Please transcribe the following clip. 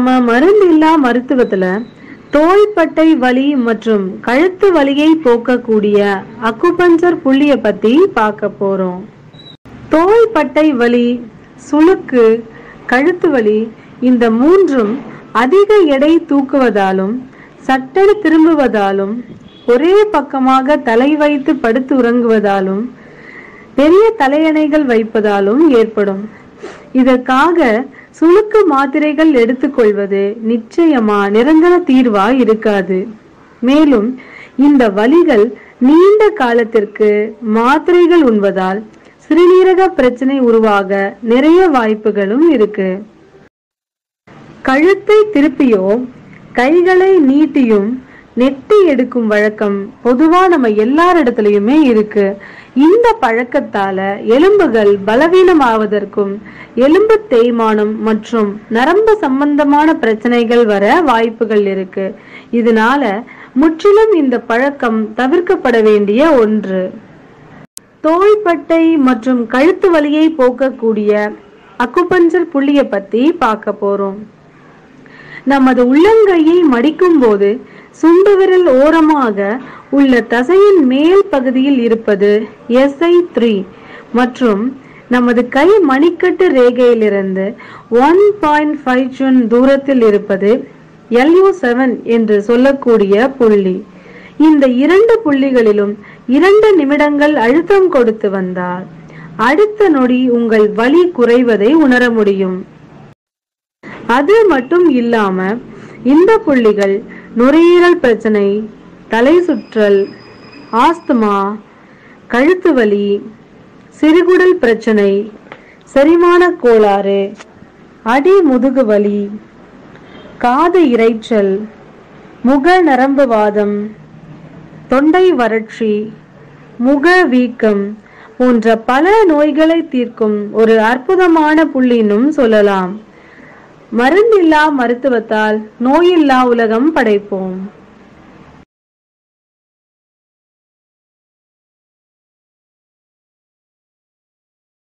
நாம மருந்தில்லா மருத்துவத்துல தோள்பட்டை வலி மற்றும் கழுத்து வலியை போக்கக்கூடிய அக்குபஞ்சர் புள்ளிய பத்தி பார்க்க போறோம் தோள்பட்டை வலி சுளுக்கு கழுத்து வலி இந்த மூன்றும் அதிக எடை தூக்குவதாலும் சட்டென திரும்புவதாலும் ஒரே பக்கமாக தலை வைத்து படுத்து உறங்குவதாலும் பெரிய தலையணைகள் வைப்பதாலும் ஏற்படும் இதற்காக சுளுக்கு மாத்திரைகள் எடுத்துக்கொள்வது நிச்சயமா நிரந்தர தீர்வா இருக்காது மேலும் இந்த வலிகள் நீண்ட காலத்திற்கு மாத்திரைகள் உண்பதால் சிறுநீரக பிரச்சனை உருவாக நிறைய வாய்ப்புகளும் இருக்கு கழுத்தை திருப்பியோ கைகளை நீட்டியும் நெட்டி எடுக்கும் வழக்கம் பொதுவா நம்ம எல்லாரிடத்துலயுமே இருக்கு இந்த பழக்கத்தால எலும்புகள் பலவீனமாவதற்கும் எலும்பு தேய்மானம் மற்றும் நரம்பு சம்பந்தமான பிரச்சனைகள் வர வாய்ப்புகள் இருக்கு இதனால முற்றிலும் இந்த பழக்கம் தவிர்க்கப்பட வேண்டிய ஒன்று தோள்பட்டை மற்றும் கழுத்து வலியை போக்கக்கூடிய அக்குபஞ்சர் புள்ளிய பத்தி பார்க்க போறோம் நமது உள்ளங்கையை மடிக்கும் போது சுண்டு விரல் ஓரமாக உள்ள தசையின் மேல் பகுதியில் இருப்பது எஸ்ஐ த்ரீ மற்றும் நமது கை மணிக்கட்டு ரேகையிலிருந்து ஒன் பாயிண்ட் ஃபைவ் தூரத்தில் இருப்பது எல்யூ செவன் என்று சொல்லக்கூடிய புள்ளி இந்த இரண்டு புள்ளிகளிலும் இரண்டு நிமிடங்கள் அழுத்தம் கொடுத்து வந்தால் அடுத்த நொடி உங்கள் வலி குறைவதை உணர முடியும் அது மட்டும் இல்லாம இந்த புள்ளிகள் நுரையீரல் பிரச்சனை தலை சுற்றல் ஆஸ்துமா கழுத்து வலி சிறுகுடல் பிரச்சனை செரிமான கோளாறு அடி முதுகு வலி காது இரைச்சல் முக நரம்பு வாதம் தொண்டை வறட்சி முக வீக்கம் போன்ற பல நோய்களை தீர்க்கும் ஒரு அற்புதமான புள்ளினும் சொல்லலாம் மருந்தில்லா மருத்துவத்தால் நோயில்லா உலகம் படைப்போம்